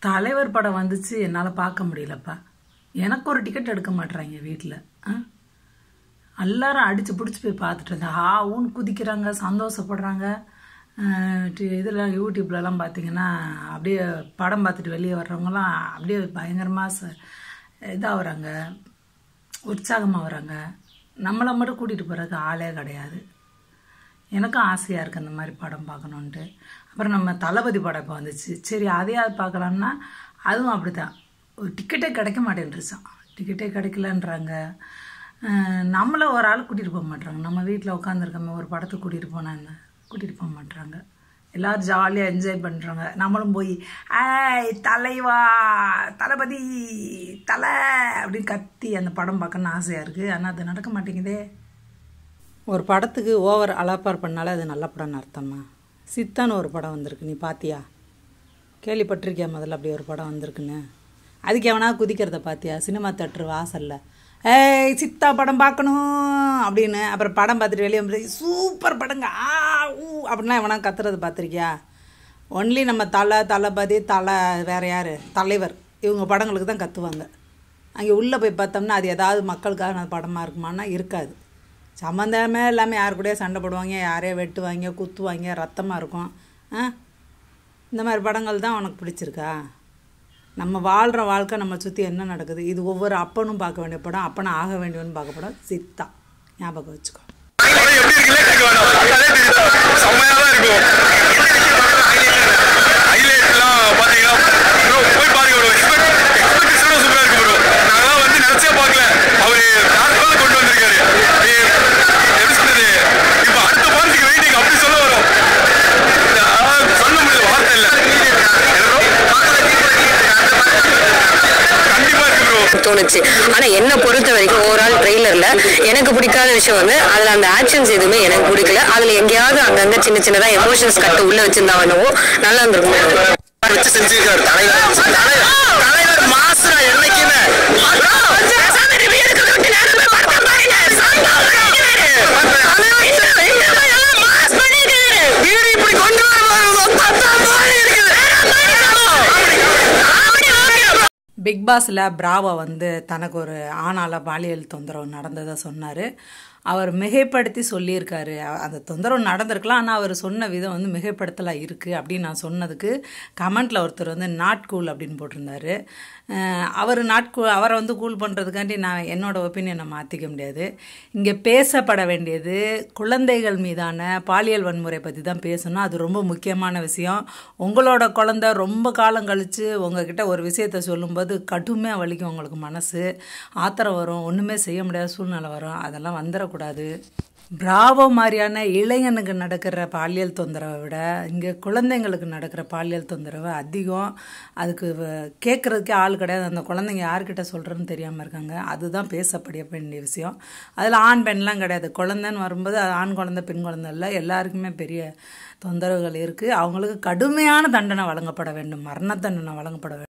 தலைவர் படம் வந்துச்சு என்னால் பார்க்க முடியலப்பா எனக்கு ஒரு டிக்கெட் எடுக்க மாட்றாங்க வீட்டில் ஆ எல்லாரும் அடித்து பிடிச்சி போய் பார்த்துட்டு இருந்தேன் ஆ ஊன்னு குதிக்கிறாங்க சந்தோஷப்படுறாங்க இதில் யூடியூப்லலாம் பார்த்தீங்கன்னா அப்படியே படம் பார்த்துட்டு வெளியே வர்றவங்கலாம் அப்படியே பயங்கரமாக ச இதாகிறாங்க உற்சாகமாக வராங்க நம்மளை மட்டும் கூட்டிகிட்டு போகிறதுக்கு ஆளே கிடையாது எனக்கும் ஆசையாக இருக்குது அந்த மாதிரி படம் பார்க்கணுன்ட்டு அப்புறம் நம்ம தளபதி படம் இப்போ வந்துச்சு சரி அதையாவது பார்க்கலாம்னா அதுவும் அப்படி தான் ஒரு டிக்கெட்டே கிடைக்க மாட்டேன்ருச்சான் டிக்கெட்டே கிடைக்கலன்றாங்க அஹ் நம்மள ஒரு ஆள் கூட்டிகிட்டு போக மாட்றாங்க நம்ம வீட்டில் உட்காந்துருக்கோமே ஒரு படத்துக்கு கூட்டிகிட்டு போனாங்க கூட்டிகிட்டு போக மாட்றாங்க எல்லோரும் ஜாலியாக என்ஜாய் பண்ணுறாங்க நம்மளும் போய் ஏய் தலைவா தளபதி தலை அப்படின்னு கத்தி அந்த படம் பார்க்கணுன்னு ஆசையாக இருக்குது ஆனால் அது நடக்க மாட்டேங்குதே ஒரு படத்துக்கு ஓவர் அலாப்பார் பண்ணாலே அது நல்ல படம்னு அர்த்தமா சித்தான்னு ஒரு படம் வந்திருக்கு நீ பாத்தியா கேள்விப்பட்டிருக்கியா முதல்ல அப்படி ஒரு படம் வந்திருக்குன்னு அதுக்கு எவனா குதிக்கிறத பாத்தியா சினிமா தேட்டர் வாசல்ல ஏய் சித்தா படம் பார்க்கணும் அப்படின்னு அப்புறம் படம் பார்த்துட்டு வெளியே வந்து சூப்பர் படங்க ஆ ஊ அப்படின்னா எவனா கத்துறது பார்த்துருக்கியா ஒன்லி நம்ம தலை தளபதி தலை வேற யார் தலைவர் இவங்க படங்களுக்கு தான் கத்துவாங்க அங்கே உள்ளே போய் பார்த்தோம்னா அது ஏதாவது மக்களுக்காக படமாக இருக்குமான்னா இருக்காது சம்மந்தமே இல்லாமல் யார் கூடயே சண்டை போடுவாங்க யாரையோ வெட்டுவாங்க குத்துவாங்க ரத்தமாக இருக்கும் ஆ இந்த மாதிரி படங்கள் தான் உனக்கு பிடிச்சிருக்கா நம்ம வாழ்கிற வாழ்க்கை நம்ம சுற்றி என்ன நடக்குது இது ஒவ்வொரு அப்பனும் பார்க்க வேண்டிய படம் அப்பனும் ஆக வேண்டியவன்னு பார்க்க படம் சித்தா ஞாபகம் வச்சுக்கோ படம் எப்படி இருக்குல்ல கேட்க வேணாம் பார்த்தாலே தெரியும் செம்மையா தான் இருக்கும் ஹைலைட்லாம் பாத்தீங்கன்னா bro, போய் பாருங்க ப்ரோ எக்ஸ்பெக்டேஷனோட சூப்பரா இருக்கு ப்ரோ நாங்களாம் வந்து நினைச்சே பார்க்கல அவரு வேற level கொண்டு வந்திருக்காரு அது எப்படி சொல்றது இப்போ அடுத்த பாடத்துக்கு வெயிட்டிங் அப்படி சொல்ல வரும் நான் சொல்ல முடியல வார்த்தை இல்ல கண்டிப்பா இருக்கு ப்ரோ தோணுச்சு ஆனா என்ன பொறுத்த வரைக்கும் ஓவரால் ட்ரெய்லர்ல எனக்கு பிடிக்காத விஷயம் வந்து அதுல அந்த ஆக்ஷன்ஸ் எதுவுமே எனக்கு பிடிக்கல அதுல எங்கேயாவது அங்கங்க சின்ன சின்னதா எமோஷன்ஸ் கட்டு உள்ள வச்சிருந்தாவனவோ நல்லா இருந்திருக்கும் வச்சு செஞ்சிருக்காரு தலைவர் தலைவர் தலைவர் மாசுரா என்னைக்குமே வீடு இப்படி கொண்டு பிக் பாஸில் பிராவோ வந்து தனக்கு ஒரு ஆணால பாலியல் தொந்தரவு நடந்ததை சொன்னார் அவர் மிகைப்படுத்தி சொல்லியிருக்காரு அ- அந்த தொந்தரவு நடந்திருக்கலாம் ஆனால் அவர் சொன்ன விதம் வந்து மிகைப்படுத்தலாம் இருக்குது அப்படின்னு நான் சொன்னதுக்கு கமெண்ட்டில் ஒருத்தர் வந்து நாட் கூல் அப்படின்னு போட்டிருந்தாரு அஹ் அவர் நாட் கூ அவரை வந்து கூல் பண்ணுறதுக்காண்டி நான் என்னோட ஒப்பீனியனை மாற்றிக்க முடியாது இங்கே பேசப்பட வேண்டியது குழந்தைகள் மீதான பாலியல் வன்முறை பற்றி தான் பேசணும் அது ரொம்ப முக்கியமான விஷயம் உங்களோட குழந்தை ரொம்ப காலம் கழித்து உங்ககிட்ட ஒரு விஷயத்த சொல்லும்போது கடுமையாக வலிக்கும் உங்களுக்கு மனசு ஆத்திரம் வரும் ஒன்றுமே செய்ய முடியாத சூழ்நிலை வரும் அதெல்லாம் வந்துடக்கூடாது பிராவோ மாதிரியான இளைஞனுக்கு நடக்கிற பாலியல் தொந்தரவை விட இங்கே குழந்தைங்களுக்கு நடக்கிற பாலியல் தொந்தரவு அதிகம் அதுக்கு வ- கேட்கறதுக்கே ஆள் கிடையாது அந்த குழந்தைங்க யார்கிட்ட சொல்கிறேன்னு தெரியாமல் இருக்காங்க அதுதான் பேசப்பட வேண்டிய விஷயம் அதில் ஆண் பெண்லாம் கிடையாது குழந்தைன்னு வரும்போது அது ஆண் குழந்தை பெண் குழந்தை இல்லை எல்லாருக்குமே பெரிய தொந்தரவுகள் இருக்குது அவங்களுக்கு கடுமையான தண்டனை வழங்கப்பட வேண்டும் மரண தண்டனை வழங்கப்பட வேண்டும்